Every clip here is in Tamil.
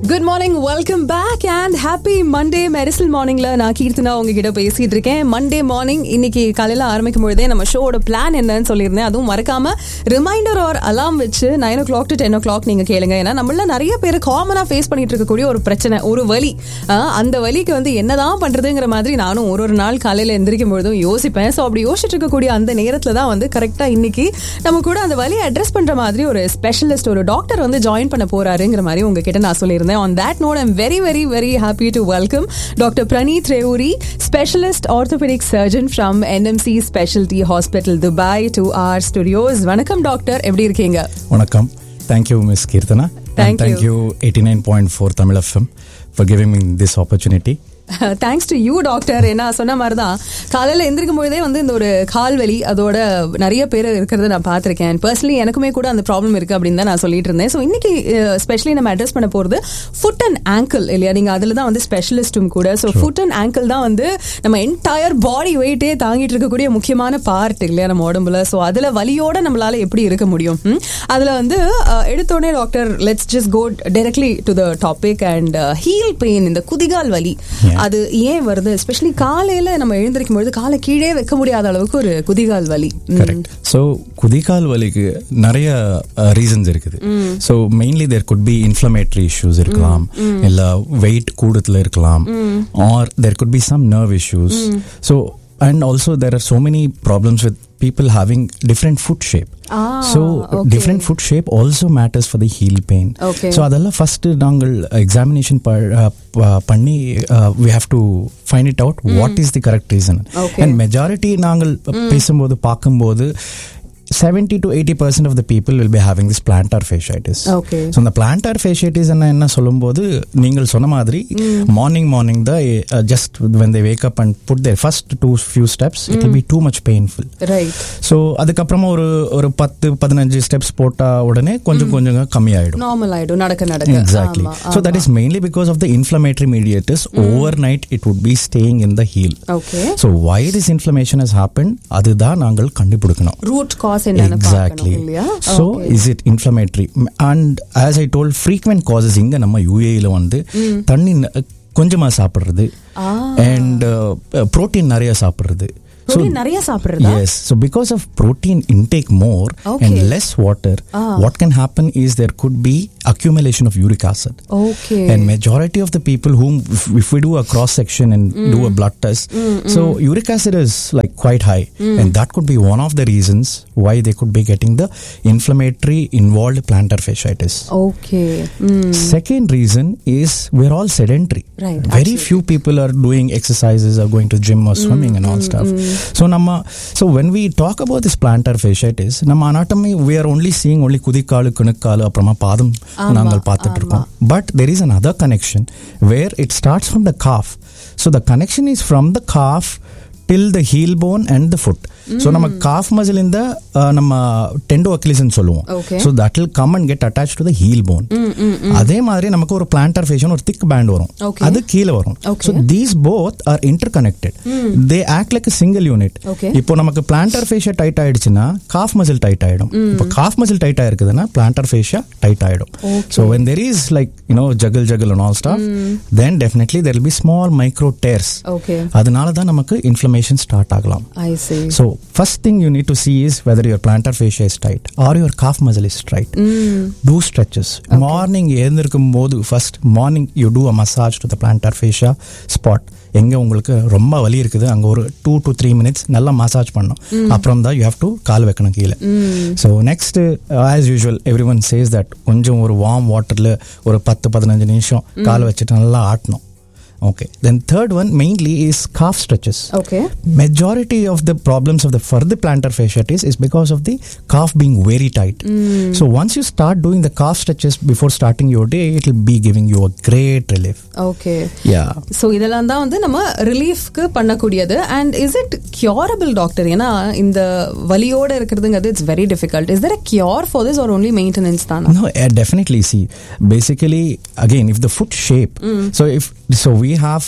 Good morning welcome back and happy Monday மெரிசல் மார்னிங்ல நான் கீர்த்தனா உங்ககிட்ட பேசிட்டு இருக்கேன் மண்டே மார்னிங் இன்னைக்கு காலையில ஆரம்பிக்கும் பொழுதே நம்ம ஷோவோட பிளான் என்னன்னு சொல்லியிருந்தேன் அதுவும் மறக்காம ரிமைண்டர் ஆர் அலாம் வச்சு nine o'clock to ten o'clock நீங்க கேளுங்க ஏன்னா நம்மள நிறைய பேர் காமனா ஃபேஸ் பண்ணிட்டு இருக்கக்கூடிய ஒரு பிரச்சனை ஒரு வலி ஆஹ், அந்த வலிக்கு வந்து என்னதான் பண்றதுங்கிற மாதிரி நானும் ஒரு ஒரு நாள் காலையில எந்திரிக்கும் பொழுதும் யோசிப்பேன் ஸோ அப்படி யோசிச்சுட்டு இருக்கக்கூடிய அந்த நேரத்துல தான் வந்து கரெக்டா இன்னைக்கு நம்ம கூட அந்த வலியை அட்ரஸ் பண்ற மாதிரி ஒரு ஸ்பெஷலிஸ்ட் ஒரு டாக்டர் வந்து ஜாயின் பண்ண போறாருங்கிற மாதிரி உங்ககிட்ட நான் சொல்லியிருந்தேன் on that note I'm very very very happy to welcome doctor Praneeth Revuri specialist orthopaedic surgeon from NMC speciality hospital Dubai to our studios வணக்கம் டாக்டர் எப்படி இருக்கீங்க வணக்கம் thank you miss Keerthana Thank you. Thank you eighty nine point four Tamil FM for giving me this opportunity thanks to you doctor என்ன சொன்ன மாதிரி தான் காலையில் எந்திரிக்கும் பொழுதே வந்து இந்த ஒரு கால் வலி அதோட நிறைய பேர் இருக்கிறத நான் பார்த்துருக்கேன் பர்சனலி எனக்குமே கூட அந்த ப்ராப்ளம் இருக்கு அப்படின்னு தான் நான் சொல்லிட்டு இருந்தேன் ஸோ இன்னைக்கு ஸ்பெஷலி நம்ம அட்ரஸ் பண்ண போகிறது ஃபுட் அண்ட் ஆங்கிள் இல்லையா நீங்க அதில் தான் வந்து ஸ்பெஷலிஸ்டும் கூட ஸோ ஃபுட் அண்ட் ஆங்கிள் தான் வந்து நம்ம என்டையர் பாடி வெயிட்டே தாங்கிட்டு இருக்கக்கூடிய முக்கியமான பார்ட் இல்லையா நம்ம உடம்புல ஸோ அதில் வலியோட நம்மளால எப்படி இருக்க முடியும் ம்? அதுல வந்து அஹ், எடுத்தோடனே doctor let's just go directly to the topic and heel pain இந்த குதிகால் வலி Yeah. அது ஏன் வருது எஸ்பெஷலி காலையில நம்ம எழுந்திருக்கும் பொழுது காலை கீழே வைக்க முடியாத அளவுக்கு ஒரு குதிகால் வலி ம். கரெக்ட் ஸோ குதிகால் வலிக்கு நிறைய ரீசன்ஸ் இருக்குது so mainly there could be inflammatory issues இருக்கலாம் இல்லை வெயிட் கூடத்தில் இருக்கலாம் or there could be some nerve issues so and also there are so many problems with people having different foot shape Ah, so okay. Different foot shape also matters for the heel pain Okay. So அதெல்லாம் ஃபர்ஸ்ட் நாங்கள் எக்ஸாமினேஷன் பண்ணி we have to find it out what is the correct reason Okay. And majority நாங்கள் பேசும்போது பார்க்கும்போது 70 to 80 percent of the people will be having this plantar fasciitis. Okay. So இந்த plantar fasciitis என்ன என்ன சொல்லும்போது நீங்கள் சொன்ன மாதிரி மார்னிங் மார்னிங் தான் just when they wake up and put their first two few steps it will be too much painful. Right so அதுக்கப்புறமா ஒரு ஒரு பத்து பதினஞ்சு ஸ்டெப்ஸ் போட்டா உடனே கொஞ்சம் கொஞ்சம் கம்மியாயிடும் நார்மல் ஆயிடும் நடக்க நடக்க Exactly. ஆமா, So that is mainly because of the inflammatory mediators. Overnight, it would be staying in the heel. Okay So why this inflammation has happened? அதுதான் நாங்கள் கண்டுபிடிக்கணும் ரூட் காஸ் என்னன்னு Exactly. பார்க்கணும் இல்லையா So Okay. is it inflammatory? And as I told, frequent causes இங்க நம்ம யூஏல வந்து தண்ணி ந- கொஞ்சமா சாப்பிடுறது அண்ட் புரோட்டீன் நிறைய சாப்பிடுறது புரோட்டீன் நிறைய சாப்பிடுறதா Yes. So because of protein intake more Okay. and less water, what can happen is there could be accumulation of uric acid. Okay And majority of the people whom, if, if we do a cross section and do a blood test, so uric acid is like quite high, and that could be one of the reasons why they could be getting the inflammatory involved plantar fasciitis. Okay Second reason is we're all sedentary. Right, Very few people are doing exercises or going to gym or swimming and all stuff. So nama, so when we talk about this plantar fasciitis, நம்ம anatomy we are only seeing only குதிக்காலு கணுக்காலு அப்புறமா பாதம் நாங்கள் பார்த்துட்டு இருக்கோம் but there is another connection where it starts from the calf. So the connection is from the calf till the heel bone and the foot. So நம்ம calf muscle இந்த uh, நம்ம டெண்டோ அக்கிலிசன் சொல்லுவோம் Okay. So that will come and get attach to the heel bone அதே மாதிரி நமக்கு ஒரு பிளான்டர் ஃபேஷன் ஒரு திக் பேண்ட் வரும் Okay. அது கீழே வரும் Okay. So these both are interconnected they act like single unit Okay. இப்போ நமக்கு பிளான்டர் ஃபேஷியா டைட் ஆயிடுச்சுன்னா காஃப் மசில் டைட் ஆயிடும் இப்போ காஃப் மசில் டைட் ஆயிருக்குதுன்னா பிளான்டர் ஃபேஷியா டைட் ஆயிடும் so when there is like you know juggle juggle and all stuff then definitely there will be small micro tears okay அதனால தான் நமக்கு இன்ஃப்ளமேஷன் ஸ்டார்ட் ஆகலாம் ஐ see So first thing you need to see is whether your plantar fascia is tight or your calf muscle is tight. Do stretches. Morning எழுந்திருக்கும் போது first morning you do a massage to the plantar fascia spot. எங்க உங்களுக்கு ரொம்ப வலி இருக்குது அங்க ஒரு டூ டு த்ரீ மினிட்ஸ் நல்லா மசாஜ் பண்ணணும் அப்புறம் தான் யூ ஹேவ் டு கால் வைக்கணும் கீழே so next as usual every one says that கொஞ்சம் ஒரு வார்ம் வாட்டர்ல ஒரு பத்து பதினஞ்சு நிமிஷம் கால் வச்சுட்டு நல்லா ஆட்டணும் okay then third one mainly is calf stretches okay majority of the problems of the further plantar fasciitis is because of the calf being very tight. So once you start doing the calf stretches before starting your day, it will be giving you a great relief. Okay Yeah. So இதெல்லாம் தான் வந்து நம்ம ரிலீஃப்க்கு பண்ணக்கூடியது and is it curable doctor ஏன்னா இந்த வலியோட இருக்கிறதுங்கிறது it's very difficult is there a cure for this or only maintenance தானா No, uh, definitely. See, basically, again, if the foot shape, so if so, we have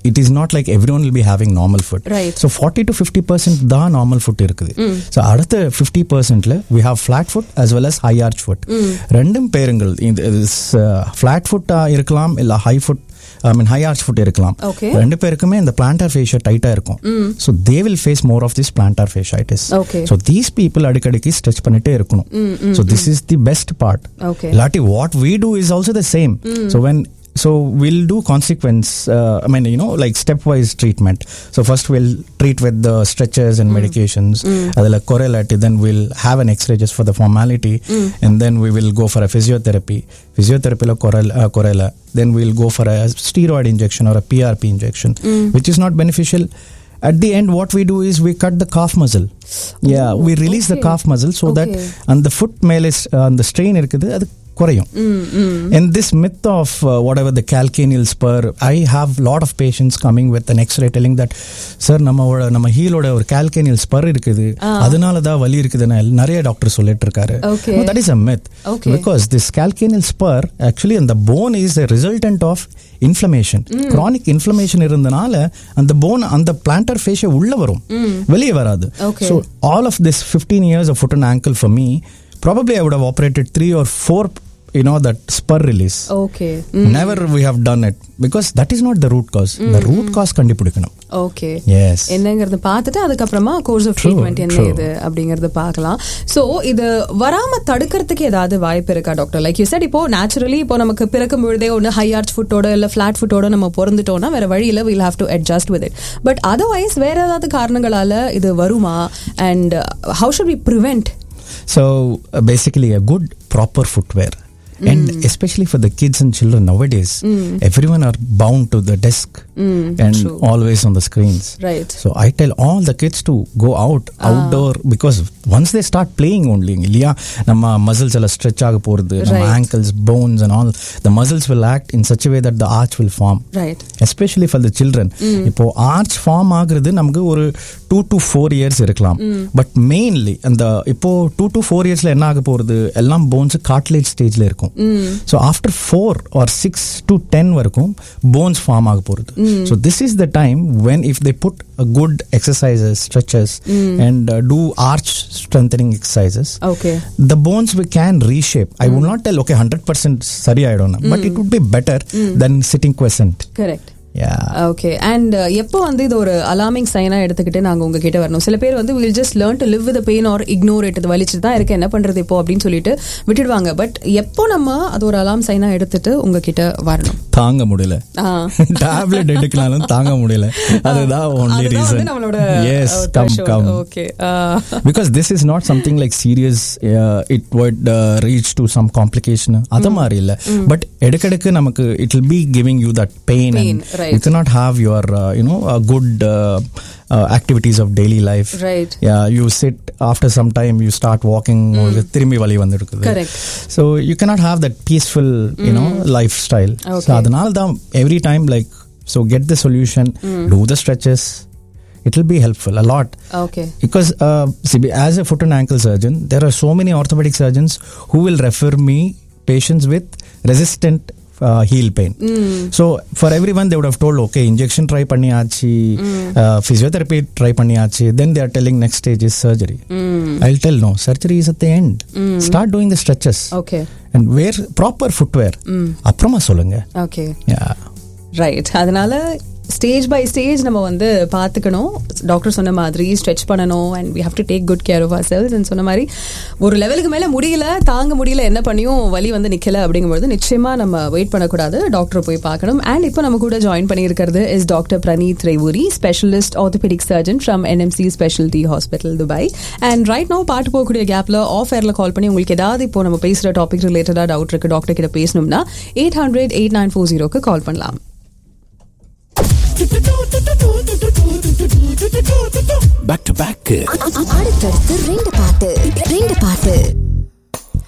it is not like every one will be having normal foot Right. So forty to fifty percent தான் நார்மல் ஃபுட் இருக்குது ஸோ அடுத்த ஃபிஃப்டி பர்சன்ட்ல we have flat foot as well as high arch foot ரெண்டும் பேருங்கள் இந்த ஃபிளாட் ஃபுட்டாக இருக்கலாம் இல்லை high foot I mean high arch foot இருக்கலாம் Okay. ரெண்டு பேருக்குமே இந்த பிளான்டார் ஃபேஷியா டைட்டா இருக்கும் so they will face more of this plantar ஃபேஷைட்டிஸ் Okay. So these people அடிக்கடிக்கு ஸ்ட்ரெச் பண்ணிட்டே இருக்கணும் so this is the best part Okay. இல்லாட்டி what we do is also the same so when so we'll do consequence uh, i mean you know like stepwise treatment so first we'll treat with the stretchers and medications adala correlate then we'll have an x-ray just for the formality and then we will go for a physiotherapy physiotherapy lo correl- uh, correla then we'll go for a steroid injection or a prp injection which is not beneficial at the end what we do is we cut the calf muscle yeah Oh, we release the okay. calf muscle so that Okay. அந்த ஃபுட் மேலே ஸ்- அந்த ஸ்ட்ரெயின் இருக்குது அது குறையும் and this myth of uh, whatever the calcaneal spur i have lot of patients coming with an x-ray telling that sir நம்மளோட நம்ம ஹீலோட ஒரு calcaneal spur இருக்குது அதனால தான் வலி இருக்குதுன்னு நிறைய டாக்டர் சொல்லிட்டு இருக்காரு Okay. No, that is a myth Okay. because this calcaneal spur actually and the bone is a resultant of inflammation chronic inflammation இருந்தனால அந்த bone அந்த plantar fascia உள்ள வரும் வெளியே வராது Okay. so all of this 15 years of foot and ankle for me probably i would have operated three or four you know that spur release okay never we have done it because that is not the root cause the root cause கண்டுபிடிக்கணும் ஓகே yes என்னங்கிறத பார்த்துட்டு அதுக்கப்புறமா கோர்ஸ் ஆஃப் True, ட்ரீட்மெண்ட் என்ன true. இது அப்படிங்கறத பார்க்கலாம் சோ இது வராம தடுக்கிறதுக்கு ஏதாவது வாய்ப்பு இருக்கா டாக்டர் லைக் யூ said இப்போ நேச்சுரலி இப்போ நமக்கு பிறக்கும் பொழுதே ஒன்று ஹை ஆர்ச் ஃபுட்டோட இல்ல ஃபிளாட் ஃபுட்டோட நம்ம பிறந்துட்டோம்னா வேற வழியில will have to adjust with it but otherwise வேற ஏதாவது காரணங்களால இது வருமா and how should be prevent so uh, basically a good proper footwear and especially for the kids and children nowadays everyone are bound to the desk and true. always on the screens right so i tell all the kids to go out outdoor because once they start playing only இல்லையா நம்ம மசில்ஸ் எல்லாம் ஸ்ட்ரெச் ஆக போறது நம்ம Right. ankles bones and all the muscles will act in such a way that the arch will form right especially for the children இப்போ ஆர்ச் ஃபார்ம் ஆகுறது நமக்கு ஒரு டூ டு ஃபோர் இயர்ஸ் இருக்கலாம் பட் மெயின்லி அந்த இப்போ டூ டு ஃபோர் இயர்ஸ்ல என்ன ஆக போறது எல்லாம் போன்ஸ் காட்லேஜ் ஸ்டேஜ்ல இருக்கும் so after four or six to ten வரைக்கும் போன்ஸ் ஃபார்ம் ஆக போறது so this is the time when if they put good exercises stretches and do arch strengthening exercises okay the bones we can reshape. I will not tell, okay, 100% sorry, I don't know. But it would be better than sitting quiescent. Correct Yeah. Okay and எப்போ வந்து இது ஒரு அலார்மிங் சைனா எடுத்துக்கிட்டு நாங்க உங்ககிட்ட வரணும் சில பேர் வந்து will just learn to live with pain or ignore it இது வலிச்சுட்டு தான் இருக்கு என்ன பண்றது இப்போ அப்படின்னு சொல்லிட்டு விட்டுடுவாங்க பட் எப்போ நம்ம அது ஒரு அலாம் சைனா எடுத்துட்டு உங்ககிட்ட வரணும் தாங்க முடியல ஆ. டேப்லெட் எடுக்கலாலும் தாங்க முடியல அதுதான் ஒன்லி அதுதான் வந்து ரீசன் நம்மளோட எஸ் கம் கம் okay because this is not something like serious it would reach to some complication அது மாதிரி இல்ல பட் எடுக்கெடுக்கு நமக்கு it will be giving you that pain Pain, and right. You cannot have your uh, you know uh, good uh, uh, activities of daily life Right. yeah you sit after some time you start walking உங்களுக்கு திரும்பி வலி வந்துருக்குது Correct. so you cannot have that peaceful you know lifestyle so Okay. அதனால தான் every time like so get the solution do the stretches it will be helpful a lot okay because uh, see, as a foot and ankle surgeon there are so many orthopedic surgeons who will refer me patients with resistant uh, heel pain so for everyone they would have told okay injection try பண்ணியாச்சு uh, physiotherapy try பண்ணியாச்சு then they are telling next stage is surgery i'll tell no surgery is at the end start doing the stretches okay and wear proper footwear அப்புறமா சொல்லுங்க ஓகே yeah ரைட் அதனால ஸ்டேஜ் பை ஸ்டேஜ் நம்ம வந்து பார்த்துக்கணும் டாக்டர் சொன்ன மாதிரி ஸ்ட்ரெச் பண்ணணும் and we have to take good care of ourselves and சொன்ன மாதிரி ஒரு லெவலுக்கு மேலே முடியல தாங்க முடியல என்ன பண்ணியும் வலி வந்து நிற்கல அப்படிங்கும்போது நிச்சயமா நம்ம வெயிட் பண்ணக்கூடாது டாக்டர் போய் பார்க்கணும் அண்ட் இப்போ நம்ம கூட ஜாயின் பண்ணியிருக்கிறது is doctor Praneeth Revuri specialist orthopaedic surgeon from NMC speciality hospital Dubai and right no பாட்டு போகக்கூடிய கேப்ல ஆஃப் ஏர்ல கால் பண்ணி உங்களுக்கு ஏதாவது இப்போ நம்ம பேசுகிற டாபிக் ரிலேட்டடாக டவுட் இருக்கு டாக்டர் கிட்ட பேசணும்னா eight hundred eight nine four ஜீரோக்கு கால் பண்ணலாம் பேக் டு பேக் அடுத்தடுத்து ரெண்டு